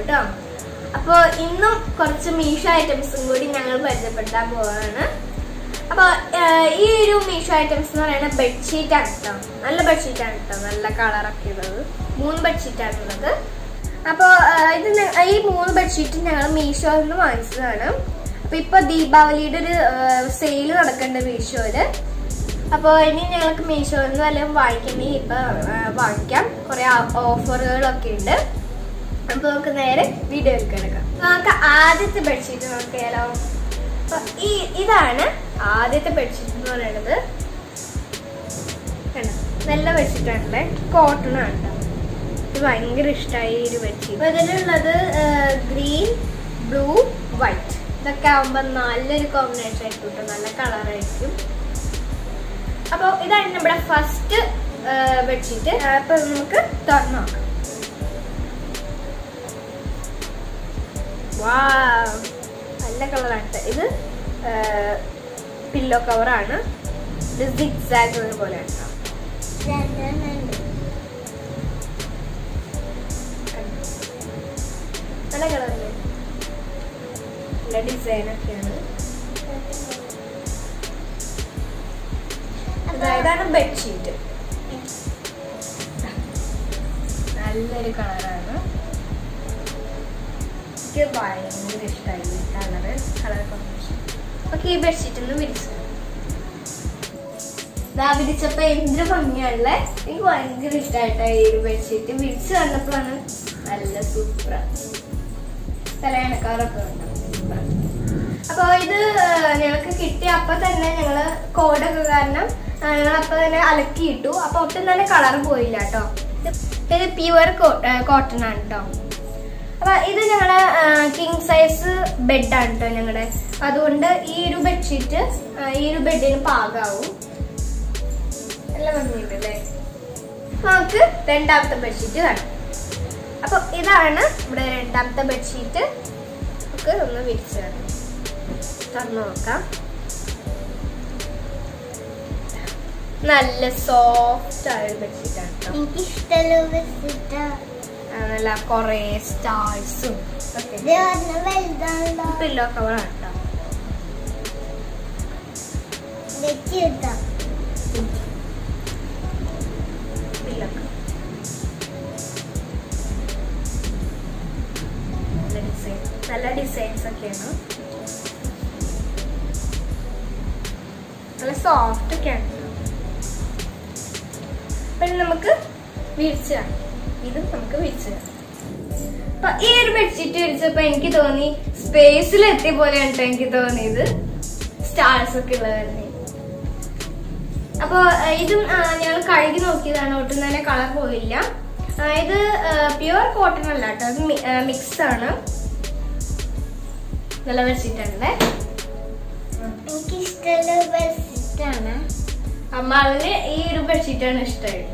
കേട്ടോ അപ്പോൾ ഇന്നും കുറച്ച് മീഷോ ഐറ്റംസും കൂടി ഞങ്ങൾ പരിചയപ്പെടുത്താൻ പോവാണ് അപ്പോൾ ഈ ഒരു മീഷോ ഐറ്റംസ് എന്ന് പറയുന്നത് ബെഡ്ഷീറ്റ് ആണ് കേട്ടോ നല്ല ബെഡ്ഷീറ്റ് ആണ് കേട്ടോ നല്ല കളറൊക്കെ ഉള്ളത് മൂന്ന് ബെഡ്ഷീറ്റ് ആണ് ഉള്ളത് അപ്പോൾ ഇത് ഞ- ഈ മൂന്ന് ബെഡ്ഷീറ്റ് ഞങ്ങൾ മീഷോയിൽ നിന്ന് വാങ്ങിച്ചതാണ് അപ്പോൾ ഇപ്പോൾ ദീപാവലിയുടെ ഒരു സെയിൽ നടക്കുന്നുണ്ട് മീഷോയിൽ അപ്പോൾ ഇനി ഞങ്ങൾക്ക് മീഷോയിൽ നിന്ന് വല്ലതും വാങ്ങിക്കണമെങ്കിൽ ഇപ്പൊ ആ, വാങ്ങിക്കാം കുറെ ഓഫറുകളൊക്കെ ഉണ്ട് അപ്പൊ നമുക്ക് നേരെ വീഡിയോയിൽ കിടക്കാം നമുക്ക് ആദ്യത്തെ ബെഡ്ഷീറ്റ് നോക്കിയാലോ അപ്പൊ ഈ ഇതാണ് ആദ്യത്തെ ബെഡ്ഷീറ്റ് എന്ന് പറയുന്നത് കണ്ടോ? നല്ല ബെഡ്ഷീറ്റ് ആണല്ലേ കോട്ടൺ ആണ് ട്ടോ. ഇത് ഭയങ്കര ഇഷ്ടമായി ഈ ഒരു ബെഡ്ഷീറ്റ് അപ്പൊ ഇതിലുള്ളത് ഗ്രീൻ ബ്ലൂ വൈറ്റ് ഇതൊക്കെ ആവുമ്പോ നല്ലൊരു കോമ്പിനേഷൻ ആയിരിക്കും ട്ടോ. നല്ല കളറായിരിക്കും അപ്പോൾ ഇതാണ് നമ്മുടെ ഫസ്റ്റ് ബെഡ്ഷീറ്റ് അപ്പൊ നമുക്ക് തുറന്നു നോക്കാം വാവ് നല്ല കളറാണ് ഇത് പില്ലോ കവറാണ് ഇത് സിക്സാഗ് പോലെയാണ് ട്ടോ. നല്ല കളറല്ലേ നല്ല ഡിസൈൻ ഒക്കെയാണ് ഇതാണ് ബെഡ്ഷീറ്റ് നല്ലൊരു കളറാണ് എനിക്ക് ഭയങ്കര ഇഷ്ടമായി ഈ കളറ് കളർ കോമ്പിനേഷൻ ഓക്കെ ഈ ബെഡ്ഷീറ്റ് ഒന്ന് വിരിച്ചു ഇതാ വിരിച്ചപ്പോ എന്തൊരു ഭംഗിയാണല്ലേ എനിക്ക് ഭയങ്കര ഇഷ്ടമായിട്ടാ ഈ ഒരു ബെഡ്ഷീറ്റ് വിരിച്ച് കണ്ടപ്പോഴാണ് നല്ല സൂപ്പർ തലയണക്കാറൊക്കെ ഉണ്ട് സൂപ്പർ അപ്പൊ ഇത് ആ, ഞങ്ങൾക്ക് കിട്ടിയ അപ്പൊ തന്നെ ഞങ്ങള് കോഡൊക്കെ കാരണം ഞങ്ങൾ അപ്പൊ തന്നെ അലക്കിയിട്ടു അപ്പൊ ഒട്ടും തന്നെ കളർ പോയില്ല കേട്ടോ ഇത് പ്യുവർ കോട്ടൺ ആണ് കേട്ടോ അപ്പൊ ഇത് ഞങ്ങളുടെ കിങ് സൈസ് ബെഡാണ് കേട്ടോ ഞങ്ങളുടെ അതുകൊണ്ട് ഈ ഒരു ബെഡ്ഷീറ്റ് ഈ ഒരു ബെഡിന് പാകാവും നല്ല ഭംഗിയുണ്ട് അല്ലേ നമുക്ക് രണ്ടാമത്തെ ബെഡ്ഷീറ്റ് കാണാം അപ്പൊ ഇതാണ് നമ്മുടെ രണ്ടാമത്തെ ബെഡ്ഷീറ്റ് നമുക്ക് ഒന്ന് വിരിച്ചു തരാം തുറന്നു നോക്കാം നല്ല സോഫ്റ്റ് ആയ ഒരു ബെഡ്ഷീറ്റ് ആണ് കേട്ടോ എനിക്ക് ഇഷ്ടമുള്ള ബെഡ്ഷീറ്റാ ആ, നല്ല കൊറേ സ്റ്റാർസും ഒക്കെ ഇത് പറഞ്ഞ വലുതാണല്ലോ പില്ലോ കവറാണ് കേട്ടോ വെച്ചിട്ടാ പില്ലോ നല്ല ഡിസൈൻ നല്ല ഡിസൈൻസ് ഒക്കെയാണ് നല്ല സോഫ്റ്റ് ഒക്കെയാണ് കേട്ടോ. പിന്നെ നമുക്ക് വിരിച്ചു കാണാം ഇതും നമുക്ക് വിരിച്ചു കാണാം അപ്പൊ ഈ ഒരു ബെഡ്ഷീറ്റ് വിരിച്ചപ്പോ എനിക്ക് തോന്നി സ്പേസിൽ എത്തിയ പോലെയാണ് ട്ടോ എനിക്ക് തോന്നിയത് സ്റ്റാർസ് ഒക്കെ ഉള്ളതായിരുന്നു അപ്പൊ ആ, ഇതും ആ, ഞങ്ങൾ കഴുകി നോക്കിയതാണ് ഒട്ടും തന്നെ കളർ പോയില്ല ആ, ഇത് പ്യുവർ കോട്ടൺ അല്ല കേട്ടോ അത് മിക്സ് ആണ് നല്ല ബെഡ്ഷീറ്റാണല്ലേ എനിക്ക് ഇഷ്ടമുള്ള ബെഡ്ഷീറ്റാണ് അമ്മാവിന് ഈ ഒരു ബെഡ്ഷീറ്റാണ് ഇഷ്ടമായത്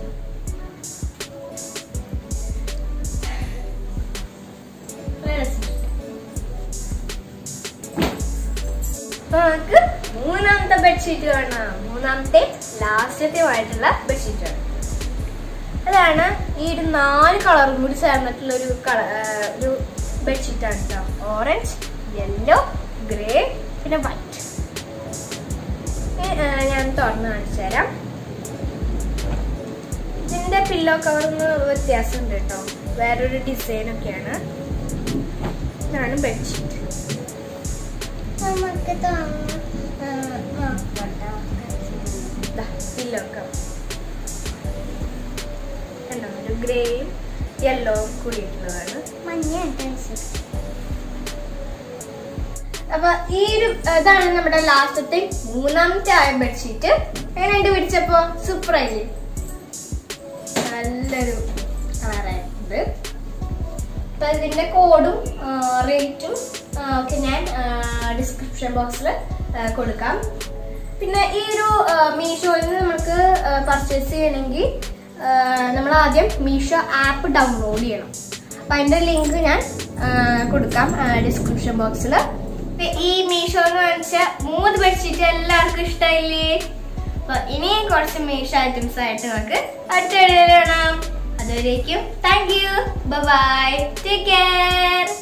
നല്ല രസമുണ്ട്. അപ്പൊ നമുക്ക് മൂന്നാമത്തെ ബെഡ്ഷീറ്റ് കാണാം മൂന്നാമത്തെ ലാസ്റ്റത്തെയുമായിട്ടുള്ള ബെഡ്ഷീറ്റ് ആണ് അതാണ് ഈ ഒരു നാല് കളറും കൂടി ചേർന്നിട്ടുള്ള ഒരു കള- ആ, ഒരു ബെഡ്ഷീറ്റ് ആണ് കേട്ടോ ഓറഞ്ച് യെല്ലോ ഗ്രേ പിന്നെ വൈറ്റ് ഞാൻ തുറന്ന് കാണിച്ചു തരാം ഇതിന്റെ പില്ലോ കവറിന് വ്യത്യാസമുണ്ട് കേട്ടോ വേറൊരു ഡിസൈൻ ഒക്കെയാണ് ഇതാണ് ബെഡ്ഷീറ്റ് നമുക്ക് തോന്നുന്നു നോക്കട്ടെ പില്ലോ കവർ കണ്ടോ ഒരു ഗ്രേയും യെല്ലോവും കൂടിയിട്ടുള്ളതാണ് മഞ്ഞ അപ്പൊ ഈ ഒരു ഇതാണ് നമ്മുടെ ലാസ്റ്റത്തെ മൂന്നാമത്തെ ആയ ബെഡ്ഷീറ്റ് എങ്ങനെയുണ്ട് പിടിച്ചപ്പോ സൂപ്പർ ആയില്ലേ നല്ലൊരു കളറായിരുന്നു അപ്പൊ ഇതിന്റെ കോഡും റേറ്റും ഒക്കെ ഞാൻ ഡിസ്ക്രിപ്ഷൻ ബോക്സിൽ കൊടുക്കാം പിന്നെ ഈ ഒരു മീഷോയിൽ നിന്ന് നമുക്ക് പർച്ചേസ് ചെയ്യണമെങ്കിൽ നമ്മൾ ആദ്യം മീഷോ ആപ്പ് ഡൗൺലോഡ് ചെയ്യണം അപ്പൊ അതിന്റെ ലിങ്ക് ഞാൻ ആ, കൊടുക്കാം ഡിസ്ക്രിപ്ഷൻ ബോക്സിൽ ഈ മീഷോ എന്ന് കാണിച്ച മൂന്ന് ബെഡ്ഷീറ്റ് എല്ലാവർക്കും ഇഷ്ടമായില്ലേ അപ്പൊ ഇനിയും കുറച്ച് മീഷോ ഐറ്റംസ് ആയിട്ട് നമുക്ക് അടുത്ത വീഡിയോയിൽ കാണാം അതുവരെ അതുവരേക്കും thank you bye take care